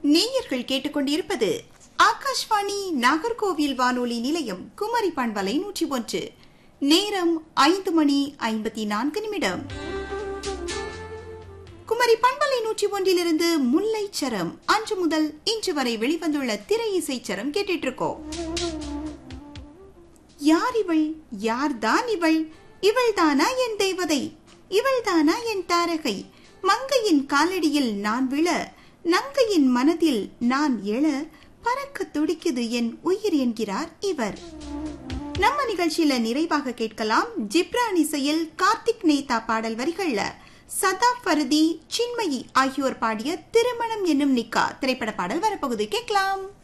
நேயர்கள் கேட்டுக்கொண்டிருப்பது ஆகாஷ்வாணி நாகர்கோவில் வானொலி நிலையம் குமரி பண்பலை நூற்றி ஒன்று நேரம் ஐந்து மணி ஐம்பத்தி நான்கு நிமிடம் குமரி பண்பலை நூற்றி ஒன்றிலிருந்து முல்லை சரம் அன்று முதல் இன்று வரை வெளிவந்துள்ள திரை இசைச்சரம் கேட்டுட்டு இருக்கோம் யார் இவள் யார்தான் இவள் இவள்தானா என் தெய்வதை இவள்தானா என் தாரகை மங்கையின் காலடியில் நான் விழ நங்கையின் மனதில் நான் எழ பறக்க துடிக்குது என் உயிர் என்கிறார் இவர் நம்ம நிகழ்ச்சியில நிறைவாக கேட்கலாம் ஜிப்ரான் இசையில் கார்த்திக் நேதா பாடல் வரிகள்ல சதா ஃபருதி சின்மயி ஆகியோர் பாடிய திருமணம் என்னும் நிக்கா திரைப்பட பாடல் வரப்போகுது கேட்கலாம்